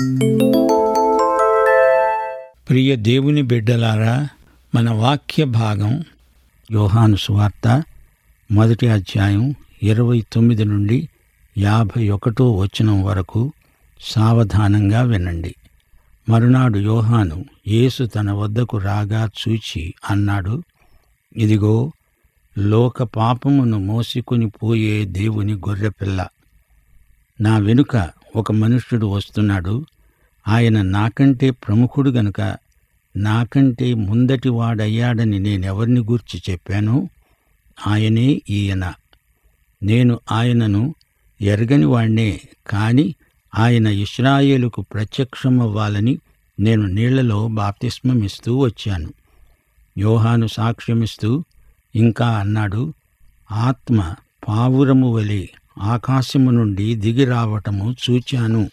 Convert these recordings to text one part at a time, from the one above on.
ప్రియ దేవుని బిడ్డలారా మన వాక్య భాగం యోహాను సువార్త మొదటి అధ్యాయం ఇరవై తొమ్మిది నుండి యాభై ఒకటో వచనం వరకు సావధానంగా వినండి మరునాడు యోహాను యేసు తన వద్దకు రాగా చూచి అన్నాడు ఇదిగో లోక పాపమును మోసికొని పోయే దేవుని గొర్రెపిల్ల నా వెనుక ఒక మనుష్యుడు వస్తున్నాడు ఆయన నాకంటే ప్రముఖుడు గనుక నాకంటే ముందటి వాడయ్యాడని నేనెవరిని గూర్చి చెప్పానో ఆయనే ఈయన నేను ఆయనను ఎరగని వాణ్ణే కాని ఆయన ఇస్రాయేలుకు ప్రత్యక్షమవ్వాలని నేను నీళ్లలో బాప్తిస్మమిస్తూ వచ్చాను యోహాను సాక్ష్యమిస్తూ ఇంకా అన్నాడు ఆత్మ పావురము వలె ఆకాశము నుండి దిగి రావటము చూచాను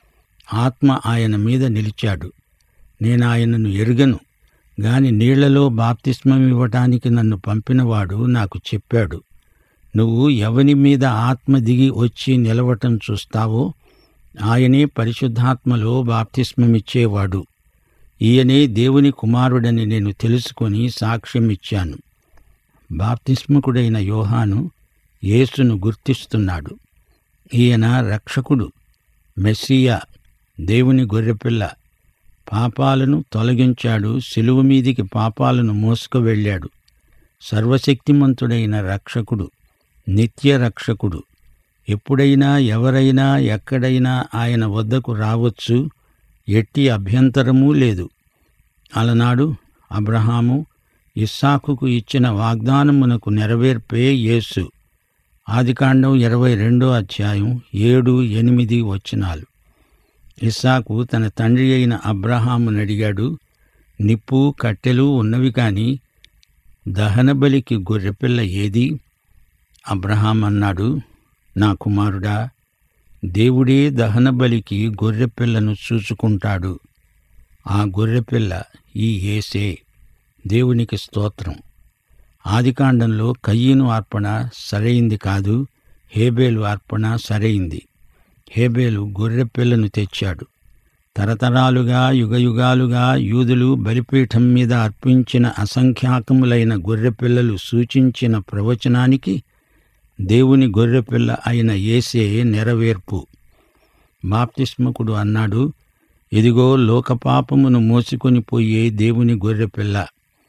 ఆత్మ ఆయన మీద నిలిచాడు నేను ఆయనను ఎరుగను గాని నీళ్లలో బాప్తిస్మం ఇవ్వటానికి నన్ను పంపినవాడు నాకు చెప్పాడు నువ్వు ఎవని మీద ఆత్మ దిగి వచ్చి నిలవటం చూస్తావో ఆయనే పరిశుద్ధాత్మలో బాప్తిస్మమిచ్చేవాడు ఈయనే దేవుని కుమారుడని నేను తెలుసుకొని సాక్ష్యమిచ్చాను బాప్తిస్మకుడైన యోహాను యేసును గుర్తిస్తున్నాడు ఈయన రక్షకుడు మెస్సియా దేవుని గొర్రెపిల్ల పాపాలను తొలగించాడు శిలువ మీదికి పాపాలను మోసుకు వెళ్ళాడు సర్వశక్తిమంతుడైన రక్షకుడు నిత్య రక్షకుడు ఎప్పుడైనా ఎవరైనా ఎక్కడైనా ఆయన వద్దకు రావచ్చు ఎట్టి అభ్యంతరమూ లేదు అలనాడు అబ్రహాము ఇస్సాకుకు ఇచ్చిన వాగ్దానమునకు నెరవేర్పే యేసు ఆదికాండం ఇరవై రెండో అధ్యాయం ఏడు ఎనిమిది వచనాలు ఇస్సాకు తన తండ్రి అయిన అబ్రహామును అడిగాడు నిప్పు కట్టెలు ఉన్నవి కాని దహనబలికి గొర్రెపిల్ల ఏది అబ్రహాం అన్నాడు నా కుమారుడా దేవుడే దహనబలికి గొర్రెపిల్లను చూచుకుంటాడు ఆ గొర్రెపిల్ల ఈ ఏసే దేవునికి స్తోత్రం ఆదికాండంలో కయ్యను అర్పణ సరైంది కాదు హేబేలు అర్పణ సరైంది హేబేలు గొర్రెపిల్లను తెచ్చాడు తరతరాలుగా యుగయుగాలుగా యూదులు బలిపీఠం మీద అర్పించిన అసంఖ్యాకములైన గొర్రెపిల్లలు సూచించిన ప్రవచనానికి దేవుని గొర్రెపిల్ల అయిన ఏసే నెరవేర్పు బాప్తిస్మకుడు అన్నాడు ఇదిగో లోకపాపమును మోసుకొని పోయే దేవుని గొర్రెపిల్ల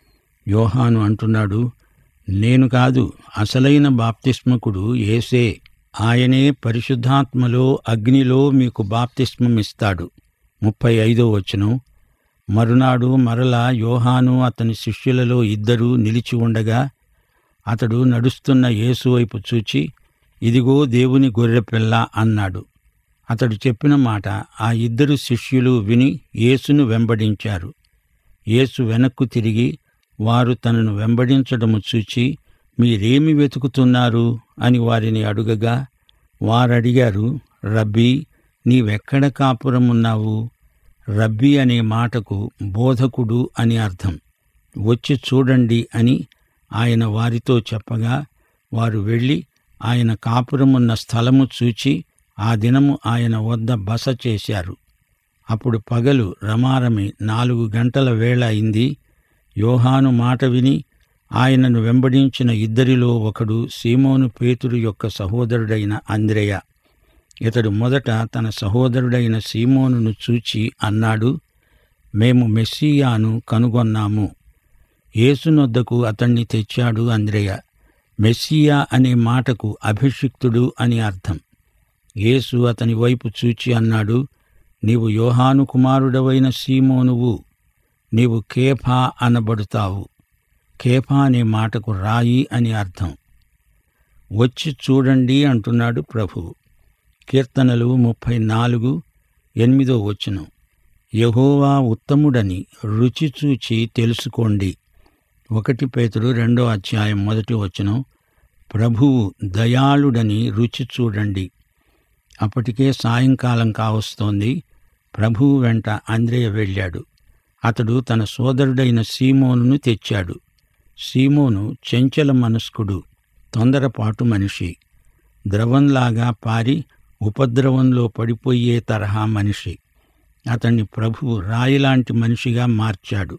యోహాను అంటున్నాడు నేను కాదు అసలైన బాప్తిస్మకుడు ఏసే ఆయనే పరిశుద్ధాత్మలో అగ్నిలో మీకు బాప్తిస్మమిస్తాడు ముప్పై ఐదో వచనం మరునాడు మరలా యోహాను అతని శిష్యులలో ఇద్దరూ నిలిచి ఉండగా అతడు నడుస్తున్న యేసు వైపు చూచి ఇదిగో దేవుని గొర్రెపిల్ల అన్నాడు అతడు చెప్పిన మాట ఆ ఇద్దరు శిష్యులు విని యేసును వెంబడించారు యేసు వెనక్కు తిరిగి వారు తనను వెంబడించడము చూచి మీరేమి వెతుకుతున్నారు అని వారిని అడుగగా వారడిగారు రబ్బీ నీవెక్కడ కాపురమున్నావు రబ్బీ అనే మాటకు బోధకుడు అని అర్థం వచ్చి చూడండి అని ఆయన వారితో చెప్పగా వారు వెళ్ళి ఆయన కాపురమున్న స్థలము చూచి ఆ దినము ఆయన వద్ద బస చేశారు అప్పుడు పగలు రమారమి నాలుగు గంటల వేళ అయింది యోహాను మాట విని ఆయనను వెంబడించిన ఇద్దరిలో ఒకడు సీమోను పేతురు యొక్క సహోదరుడైన అంద్రెయ ఇతడు మొదట తన సహోదరుడైన సీమోనును చూచి అన్నాడు మేము మెస్సియాను కనుగొన్నాము యేసునొద్దకు అతణ్ణి తెచ్చాడు అంద్రెయ మెస్సియా అనే మాటకు అభిషిక్తుడు అని అర్థం యేసు అతని వైపు చూచి అన్నాడు నీవు యోహాను కుమారుడవైన సీమోనువు నీవు కేఫా అనబడుతావు కేఫా అనే మాటకు రాయి అని అర్థం వచ్చి చూడండి అంటున్నాడు ప్రభువు కీర్తనలు ముప్పై నాలుగు ఎనిమిదో వచనం యహోవా ఉత్తముడని రుచి చూచి తెలుసుకోండి ఒకటి పేతుడు రెండో అధ్యాయం మొదటి వచనం ప్రభువు దయాళుడని రుచి చూడండి అప్పటికే సాయంకాలం కావస్తోంది ప్రభువు వెంట అంద్రేయ వెళ్ళాడు అతడు తన సోదరుడైన సీమోనును తెచ్చాడు సీమోను చెంచల మనస్కుడు తొందరపాటు మనిషి ద్రవంలాగా పారి ఉపద్రవంలో పడిపోయే తరహా మనిషి అతన్ని ప్రభువు రాయిలాంటి మనిషిగా మార్చాడు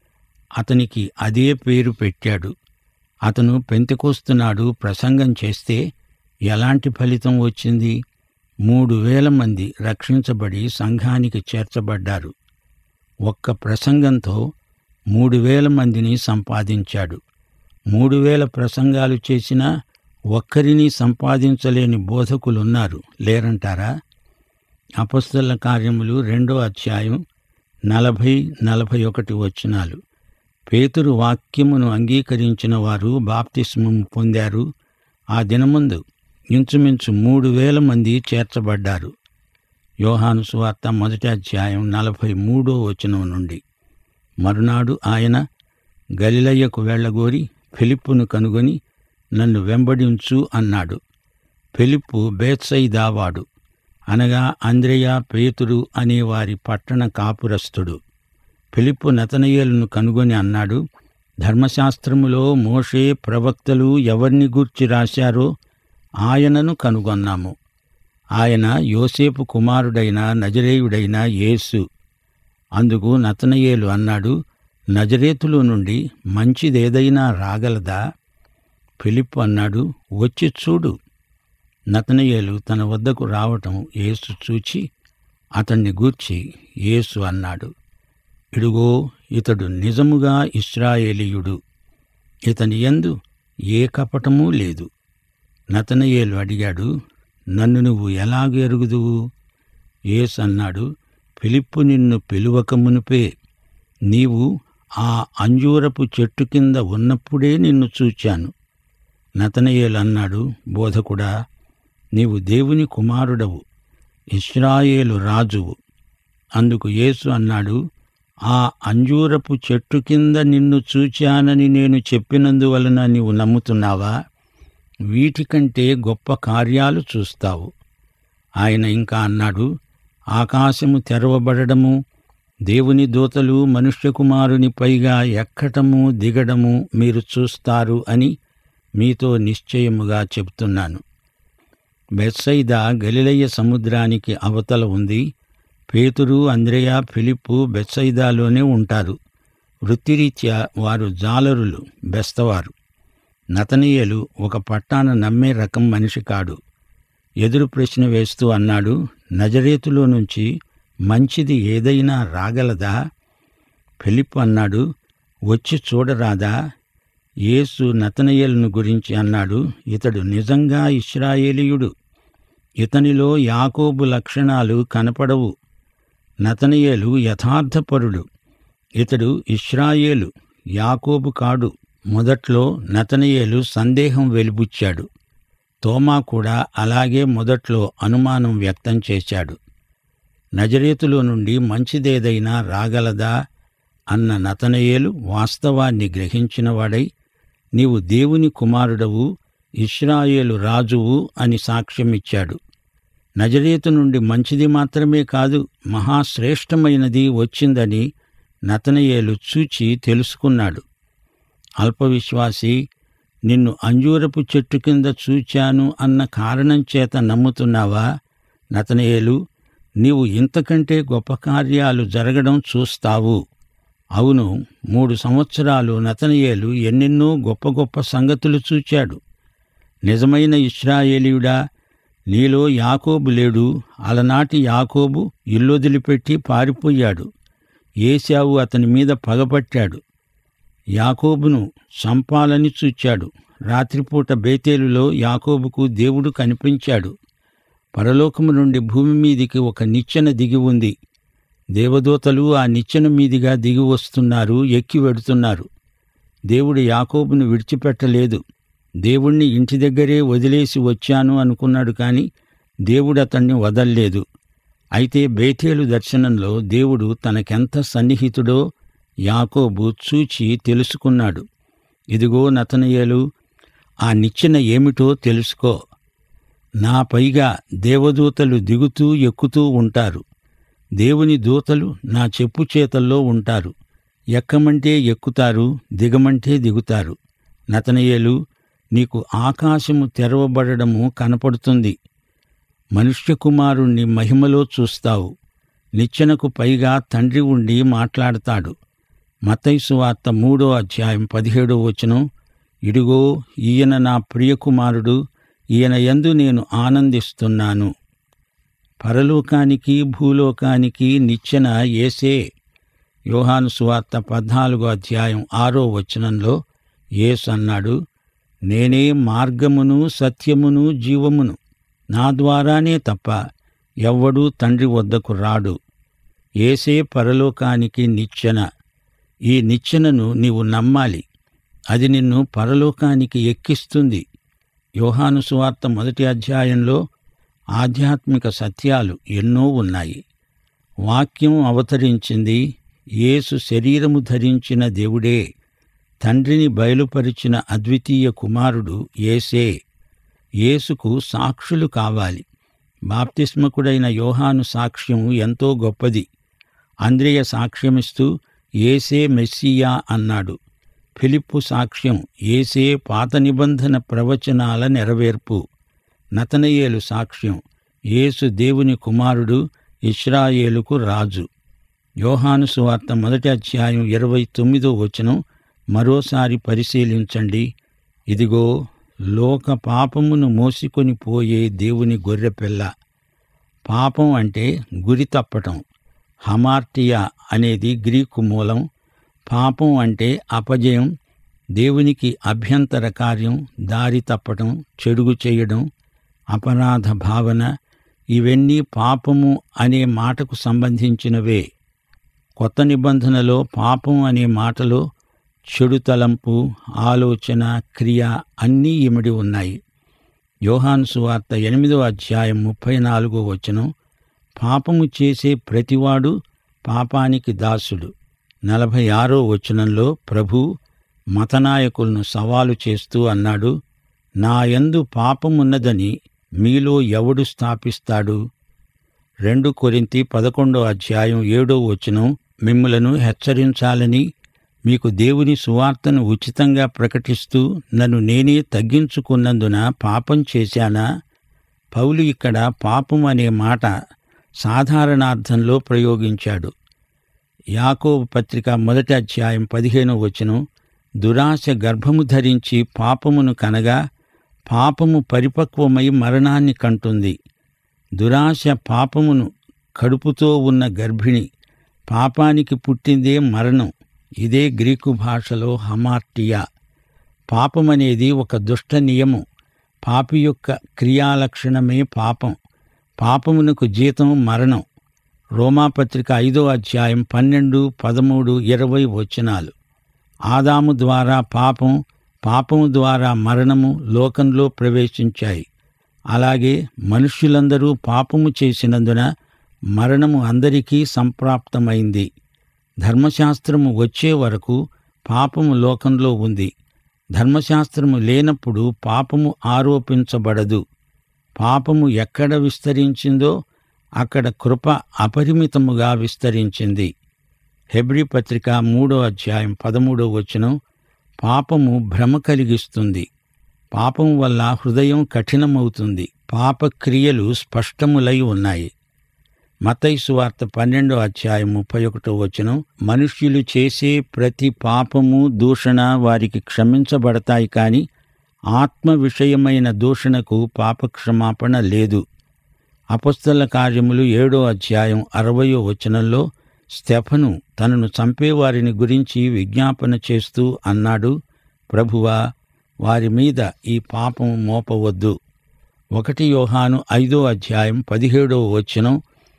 అతనికి అదే పేరు పెట్టాడు అతను పెంతెకొస్తున్నాడు ప్రసంగం చేస్తే ఎలాంటి ఫలితం వచ్చింది మూడు వేల మంది రక్షించబడి సంఘానికి చేర్చబడ్డారు ఒక్క ప్రసంగంతో మూడు వేల మందిని సంపాదించాడు మూడు వేల ప్రసంగాలు చేసినా ఒక్కరిని సంపాదించలేని బోధకులున్నారు లేరంటారా అపస్తుల కార్యములు రెండో అధ్యాయం నలభై నలభై ఒకటి వచనాలు పేతురు వాక్యమును అంగీకరించిన వారు బాప్తిస్మం పొందారు ఆ దినమందు ఇంచుమించు మూడు వేల మంది చేర్చబడ్డారు యోహాను సువార్త మొదటి అధ్యాయం నలభై మూడో వచనం నుండి మరునాడు ఆయన గలిలయ్యకు వెళ్ళగోరి ఫిలిప్పును కనుగొని నన్ను వెంబడించు అన్నాడు ఫిలిప్పు బేత్సైదావాడు అనగా అంద్రయ పేతురు అనే వారి పట్టణ కాపురస్తుడు ఫిలిప్పు నతనయేలును కనుగొని అన్నాడు ధర్మశాస్త్రములో మోషే ప్రవక్తలు ఎవరిని గూర్చి రాశారో ఆయనను కనుగొన్నాము ఆయన యోసేపు కుమారుడైన నజరేయుడైన యేసు అందుకు నతనయేలు అన్నాడు నజరేతులో నుండి మంచిదేదైనా రాగలదా ఫిలిప్ అన్నాడు వచ్చి చూడు నతనయేలు తన వద్దకు రావటం యేసు చూచి అతన్ని గూర్చి యేసు అన్నాడు ఇడుగో ఇతడు నిజముగా ఇస్రాయేలీయుడు ఇతని యందు ఏ కపటమూ లేదు నతనయేలు అడిగాడు నన్ను నువ్వు ఎలాగ ఎరుగుదువు యేసు అన్నాడు ఫిలిప్పు నిన్ను పిలువక మునిపే నీవు ఆ అంజూరపు చెట్టు కింద ఉన్నప్పుడే నిన్ను చూచాను నతనయేలు అన్నాడు బోధకుడా నీవు దేవుని కుమారుడవు ఇస్రాయేలు రాజువు అందుకు యేసు అన్నాడు ఆ అంజూరపు చెట్టు కింద నిన్ను చూచానని నేను చెప్పినందువలన నీవు నమ్ముతున్నావా వీటికంటే గొప్ప కార్యాలు చూస్తావు ఆయన ఇంకా అన్నాడు ఆకాశము తెరవబడడము దేవుని దూతలు మనుష్య కుమారుని పైగా ఎక్కటము దిగడము మీరు చూస్తారు అని మీతో నిశ్చయముగా చెబుతున్నాను బెత్సైదా గలిలయ్య సముద్రానికి అవతల ఉంది పేతురు అంద్రేయ ఫిలిప్పు బెత్సైదాలోనే ఉంటారు వృత్తిరీత్యా వారు జాలరులు బెస్తవారు నతనీయులు ఒక పట్టాన నమ్మే రకం మనిషి కాడు ఎదురు ప్రశ్న వేస్తూ అన్నాడు నజరేతులో నుంచి మంచిది ఏదైనా రాగలదా ఫిలిప్ అన్నాడు వచ్చి చూడరాదా యేసు నతనయేలును గురించి అన్నాడు ఇతడు నిజంగా ఇస్రాయేలీయుడు ఇతనిలో యాకోబు లక్షణాలు కనపడవు నతనయేలు యథార్థపరుడు ఇతడు ఇస్రాయేలు యాకోబు కాడు మొదట్లో నతనయేలు సందేహం వెలిబుచ్చాడు తోమా కూడా అలాగే మొదట్లో అనుమానం వ్యక్తం చేశాడు నజరేతులో నుండి మంచిదేదైనా రాగలదా అన్న నతనయేలు వాస్తవాన్ని గ్రహించినవాడై నీవు దేవుని కుమారుడవు ఇస్రాయేలు రాజువు అని సాక్ష్యమిచ్చాడు నజరేతు నుండి మంచిది మాత్రమే కాదు మహాశ్రేష్టమైనది వచ్చిందని నతనయేలు చూచి తెలుసుకున్నాడు అల్పవిశ్వాసి నిన్ను అంజూరపు చెట్టు కింద చూచాను అన్న కారణం చేత నమ్ముతున్నావా నతనయేలు నీవు ఇంతకంటే గొప్ప కార్యాలు జరగడం చూస్తావు అవును మూడు సంవత్సరాలు నతనయేలు ఎన్నెన్నో గొప్ప గొప్ప సంగతులు చూచాడు నిజమైన ఇస్రాయేలీయుడా నీలో యాకోబు లేడు అలనాటి యాకోబు ఇల్లొదిలిపెట్టి పారిపోయాడు ఏశావు అతని మీద పగపట్టాడు యాకోబును చంపాలని చూచాడు రాత్రిపూట బేతేలులో యాకోబుకు దేవుడు కనిపించాడు పరలోకము నుండి భూమి మీదికి ఒక నిచ్చెన దిగి ఉంది దేవదూతలు ఆ నిచ్చెన మీదిగా దిగి వస్తున్నారు ఎక్కి వెడుతున్నారు దేవుడు యాకోబును విడిచిపెట్టలేదు దేవుణ్ణి ఇంటి దగ్గరే వదిలేసి వచ్చాను అనుకున్నాడు కాని దేవుడు అతన్ని వదల్లేదు అయితే బేతేలు దర్శనంలో దేవుడు తనకెంత సన్నిహితుడో యాకోబు చూచి తెలుసుకున్నాడు ఇదిగో నతనయేలు ఆ నిచ్చెన ఏమిటో తెలుసుకో నా పైగా దేవదూతలు దిగుతూ ఎక్కుతూ ఉంటారు దేవుని దూతలు నా చెప్పు చేతల్లో ఉంటారు ఎక్కమంటే ఎక్కుతారు దిగమంటే దిగుతారు నతనయేలు నీకు ఆకాశము తెరవబడడము కనపడుతుంది మనుష్య కుమారుణ్ణి మహిమలో చూస్తావు నిచ్చెనకు పైగా తండ్రి ఉండి మాట్లాడతాడు మతైసు వార్త మూడో అధ్యాయం పదిహేడో వచనం ఇడుగో ఈయన నా ప్రియకుమారుడు ఈయన యందు నేను ఆనందిస్తున్నాను పరలోకానికి భూలోకానికి నిచ్చెన ఏసే యోహాను సువార్త పద్నాలుగో అధ్యాయం ఆరో వచనంలో యేసు అన్నాడు నేనే మార్గమును సత్యమును జీవమును నా ద్వారానే తప్ప ఎవ్వడూ తండ్రి వద్దకు రాడు ఏసే పరలోకానికి నిచ్చెన ఈ నిచ్చెనను నీవు నమ్మాలి అది నిన్ను పరలోకానికి ఎక్కిస్తుంది యోహాను సువార్త మొదటి అధ్యాయంలో ఆధ్యాత్మిక సత్యాలు ఎన్నో ఉన్నాయి వాక్యం అవతరించింది యేసు శరీరము ధరించిన దేవుడే తండ్రిని బయలుపరిచిన అద్వితీయ కుమారుడు యేసే యేసుకు సాక్షులు కావాలి బాప్తిస్మకుడైన యోహాను సాక్ష్యం ఎంతో గొప్పది అంద్రియ సాక్ష్యమిస్తూ ఏసే మెస్సియా అన్నాడు ఫిలిప్పు సాక్ష్యం ఏసే పాత నిబంధన ప్రవచనాల నెరవేర్పు నతనయేలు సాక్ష్యం యేసు దేవుని కుమారుడు ఇస్రాయేలుకు రాజు యోహాను సువార్త మొదటి అధ్యాయం ఇరవై తొమ్మిదో వచనం మరోసారి పరిశీలించండి ఇదిగో లోక పాపమును మోసికొని పోయే దేవుని గొర్రెపిల్ల పాపం అంటే గురి తప్పటం హమార్టియా అనేది గ్రీకు మూలం పాపం అంటే అపజయం దేవునికి అభ్యంతర కార్యం దారి తప్పటం చెడుగు చేయడం అపరాధ భావన ఇవన్నీ పాపము అనే మాటకు సంబంధించినవే కొత్త నిబంధనలో పాపం అనే మాటలో చెడు తలంపు ఆలోచన క్రియ అన్నీ ఇమిడి ఉన్నాయి యోహాను సువార్త ఎనిమిదో అధ్యాయం ముప్పై నాలుగో వచనం పాపము చేసే ప్రతివాడు పాపానికి దాసుడు నలభై ఆరో వచనంలో ప్రభు మతనాయకులను సవాలు చేస్తూ అన్నాడు నా యందు పాపమున్నదని మీలో ఎవడు స్థాపిస్తాడు రెండు కొరింతి పదకొండో అధ్యాయం ఏడో వచనం మిమ్ములను హెచ్చరించాలని మీకు దేవుని సువార్తను ఉచితంగా ప్రకటిస్తూ నన్ను నేనే తగ్గించుకున్నందున పాపం చేశానా పౌలు ఇక్కడ పాపం అనే మాట సాధారణార్థంలో ప్రయోగించాడు యాకోబు పత్రిక మొదటి అధ్యాయం పదిహేనో వచనం దురాశ గర్భము ధరించి పాపమును కనగా పాపము పరిపక్వమై మరణాన్ని కంటుంది దురాశ పాపమును కడుపుతో ఉన్న గర్భిణి పాపానికి పుట్టిందే మరణం ఇదే గ్రీకు భాషలో హమార్టియా పాపమనేది ఒక దుష్ట నియమం పాపి యొక్క క్రియాలక్షణమే పాపం పాపమునకు జీతం మరణం రోమాపత్రిక ఐదో అధ్యాయం పన్నెండు పదమూడు ఇరవై వచనాలు ఆదాము ద్వారా పాపం పాపము ద్వారా మరణము లోకంలో ప్రవేశించాయి అలాగే మనుష్యులందరూ పాపము చేసినందున మరణము అందరికీ సంప్రాప్తమైంది ధర్మశాస్త్రము వచ్చే వరకు పాపము లోకంలో ఉంది ధర్మశాస్త్రము లేనప్పుడు పాపము ఆరోపించబడదు పాపము ఎక్కడ విస్తరించిందో అక్కడ కృప అపరిమితముగా విస్తరించింది హెబ్రి పత్రిక మూడో అధ్యాయం పదమూడో వచనం పాపము భ్రమ కలిగిస్తుంది పాపం వల్ల హృదయం కఠినమవుతుంది పాపక్రియలు స్పష్టములై ఉన్నాయి మతైసు వార్త పన్నెండో అధ్యాయం ముప్పై ఒకటో వచనం మనుష్యులు చేసే ప్రతి పాపము దూషణ వారికి క్షమించబడతాయి కాని ఆత్మ విషయమైన దూషణకు పాపక్షమాపణ లేదు అపస్తల కార్యములు ఏడో అధ్యాయం అరవయో వచనంలో స్టెఫను తనను చంపేవారిని గురించి విజ్ఞాపన చేస్తూ అన్నాడు ప్రభువా వారి మీద ఈ పాపం మోపవద్దు ఒకటి యోహాను ఐదో అధ్యాయం పదిహేడో వచనం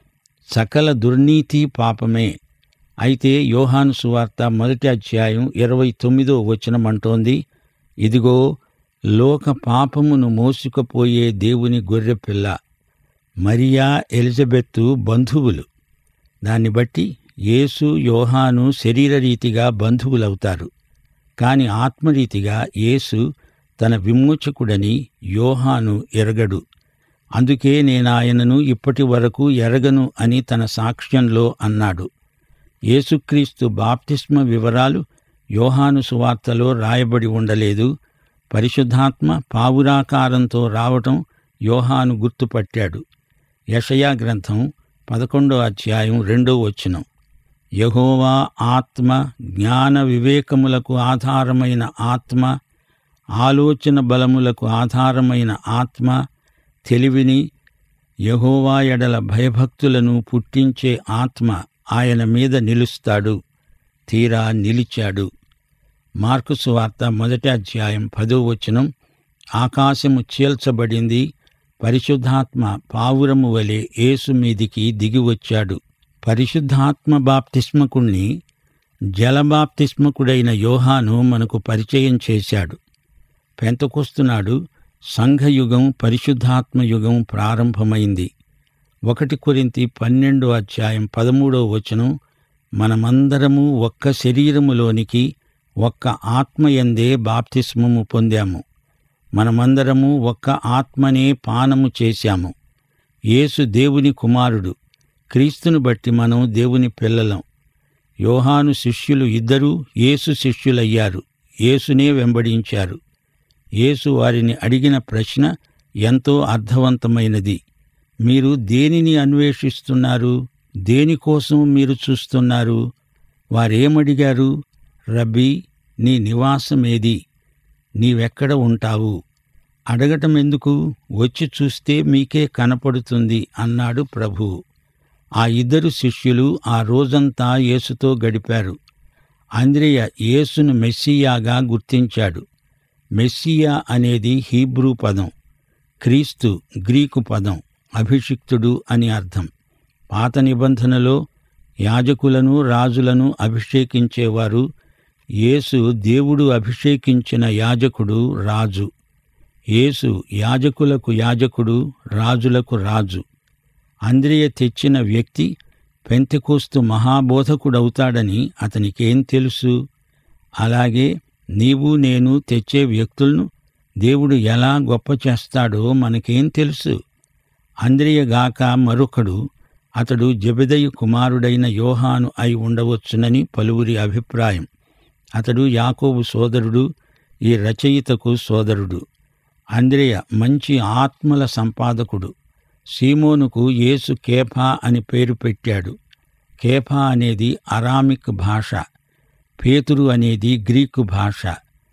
సకల దుర్నీతి పాపమే అయితే యోహాను సువార్త మొదటి అధ్యాయం ఇరవై తొమ్మిదో వచనం అంటోంది ఇదిగో లోక పాపమును మోసుకుపోయే దేవుని గొర్రెపిల్ల మరియా ఎలిజబెత్తు బంధువులు దాన్ని బట్టి యేసు యోహాను శరీరరీతిగా బంధువులవుతారు కాని ఆత్మరీతిగా యేసు తన విమోచకుడని యోహాను ఎరగడు అందుకే నేనాయనను ఇప్పటి వరకు ఎరగను అని తన సాక్ష్యంలో అన్నాడు యేసుక్రీస్తు బాప్తిస్మ వివరాలు యోహాను సువార్తలో రాయబడి ఉండలేదు పరిశుద్ధాత్మ పావురాకారంతో రావటం యోహాను గుర్తుపట్టాడు యషయా గ్రంథం పదకొండో అధ్యాయం రెండో వచనం యహోవా ఆత్మ జ్ఞాన వివేకములకు ఆధారమైన ఆత్మ ఆలోచన బలములకు ఆధారమైన ఆత్మ తెలివిని యహోవా ఎడల భయభక్తులను పుట్టించే ఆత్మ ఆయన మీద నిలుస్తాడు తీరా నిలిచాడు మార్కు సువార్త మొదటి అధ్యాయం పదో వచనం ఆకాశము చీల్చబడింది పరిశుద్ధాత్మ పావురము వలె యేసు మీదికి దిగివచ్చాడు పరిశుద్ధాత్మ బాప్తిస్మకుణ్ణి జలబాప్తిస్మకుడైన యోహాను మనకు పరిచయం చేశాడు పెంతకొస్తున్నాడు సంఘయుగం పరిశుద్ధాత్మ యుగం ప్రారంభమైంది ఒకటి కొరింతి పన్నెండో అధ్యాయం పదమూడో వచనం మనమందరము ఒక్క శరీరములోనికి ఒక్క ఆత్మయందే బాప్తిస్మము పొందాము మనమందరము ఒక్క ఆత్మనే పానము చేశాము యేసు దేవుని కుమారుడు క్రీస్తును బట్టి మనం దేవుని పిల్లలం యోహాను శిష్యులు ఇద్దరూ యేసు శిష్యులయ్యారు యేసునే వెంబడించారు యేసు వారిని అడిగిన ప్రశ్న ఎంతో అర్థవంతమైనది మీరు దేనిని అన్వేషిస్తున్నారు దేనికోసం మీరు చూస్తున్నారు వారేమడిగారు రబ్బీ నీ నివాసమేది నీవెక్కడ ఉంటావు అడగటం ఎందుకు వచ్చి చూస్తే మీకే కనపడుతుంది అన్నాడు ప్రభువు ఆ ఇద్దరు శిష్యులు ఆ రోజంతా యేసుతో గడిపారు అంద్రియ యేసును మెస్సియాగా గుర్తించాడు మెస్సియా అనేది హీబ్రూ పదం క్రీస్తు గ్రీకు పదం అభిషిక్తుడు అని అర్థం పాత నిబంధనలో యాజకులను రాజులను అభిషేకించేవారు యేసు దేవుడు అభిషేకించిన యాజకుడు రాజు యేసు యాజకులకు యాజకుడు రాజులకు రాజు అంద్రియ తెచ్చిన వ్యక్తి పెంతెకోస్తు మహాబోధకుడవుతాడని అతనికేం తెలుసు అలాగే నీవు నేను తెచ్చే వ్యక్తులను దేవుడు ఎలా గొప్ప చేస్తాడో మనకేం తెలుసు అంద్రియగాక మరొకడు అతడు జబెదయి కుమారుడైన యోహాను అయి ఉండవచ్చునని పలువురి అభిప్రాయం అతడు యాకోబు సోదరుడు ఈ రచయితకు సోదరుడు అంద్రియ మంచి ఆత్మల సంపాదకుడు సీమోనుకు యేసు కేఫా అని పేరు పెట్టాడు కేఫా అనేది అరామిక్ భాష పేతురు అనేది గ్రీకు భాష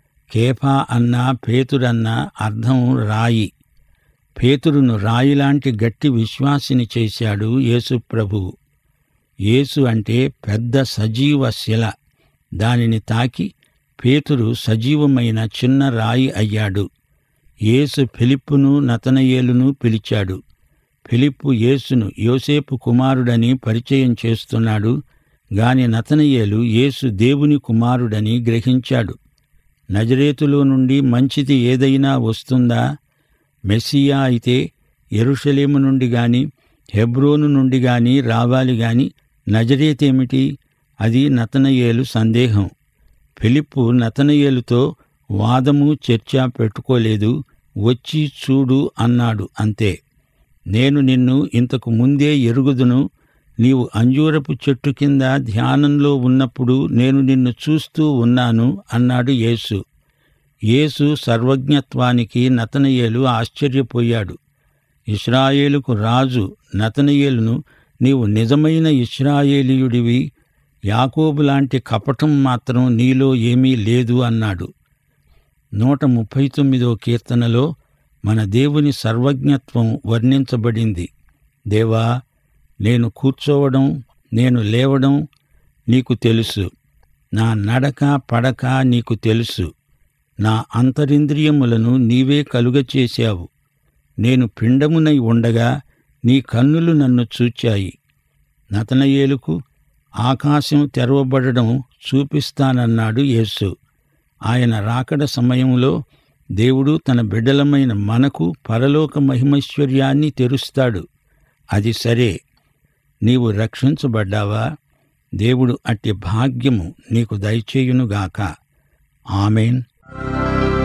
కేఫా అన్నా పేతురన్నా అర్థం రాయి పేతురును రాయిలాంటి గట్టి విశ్వాసిని చేశాడు యేసు ప్రభువు యేసు అంటే పెద్ద సజీవ శిల దానిని తాకి పేతురు సజీవమైన చిన్న రాయి అయ్యాడు యేసు ఫిలిప్పును నతనయేలును పిలిచాడు ఫిలిప్పు యేసును యోసేపు కుమారుడని పరిచయం చేస్తున్నాడు గాని నతనయేలు యేసు దేవుని కుమారుడని గ్రహించాడు నజరేతులో నుండి మంచిది ఏదైనా వస్తుందా మెస్సియా అయితే ఎరుషలేము నుండి గాని హెబ్రోను నుండి గాని రావాలి గాని నజరేతేమిటి అది నతనయేలు సందేహం ఫిలిప్పు నతనయేలుతో వాదము చర్చ పెట్టుకోలేదు వచ్చి చూడు అన్నాడు అంతే నేను నిన్ను ఇంతకు ముందే ఎరుగుదును నీవు అంజూరపు చెట్టు కింద ధ్యానంలో ఉన్నప్పుడు నేను నిన్ను చూస్తూ ఉన్నాను అన్నాడు యేసు యేసు సర్వజ్ఞత్వానికి నతనయేలు ఆశ్చర్యపోయాడు ఇస్రాయేలుకు రాజు నతనయేలును నీవు నిజమైన ఇస్రాయేలీయుడివి యాకోబు లాంటి కపటం మాత్రం నీలో ఏమీ లేదు అన్నాడు నూట ముప్పై తొమ్మిదో కీర్తనలో మన దేవుని సర్వజ్ఞత్వం వర్ణించబడింది దేవా నేను కూర్చోవడం నేను లేవడం నీకు తెలుసు నా నడక పడక నీకు తెలుసు నా అంతరింద్రియములను నీవే కలుగచేశావు నేను పిండమునై ఉండగా నీ కన్నులు నన్ను చూచాయి నతనయేలుకు ఆకాశం తెరవబడడం చూపిస్తానన్నాడు యేసు ఆయన రాకడ సమయంలో దేవుడు తన బిడ్డలమైన మనకు పరలోక మహిమైశ్వర్యాన్ని తెరుస్తాడు అది సరే నీవు రక్షించబడ్డావా దేవుడు అట్టి భాగ్యము నీకు దయచేయునుగాక ఆమెన్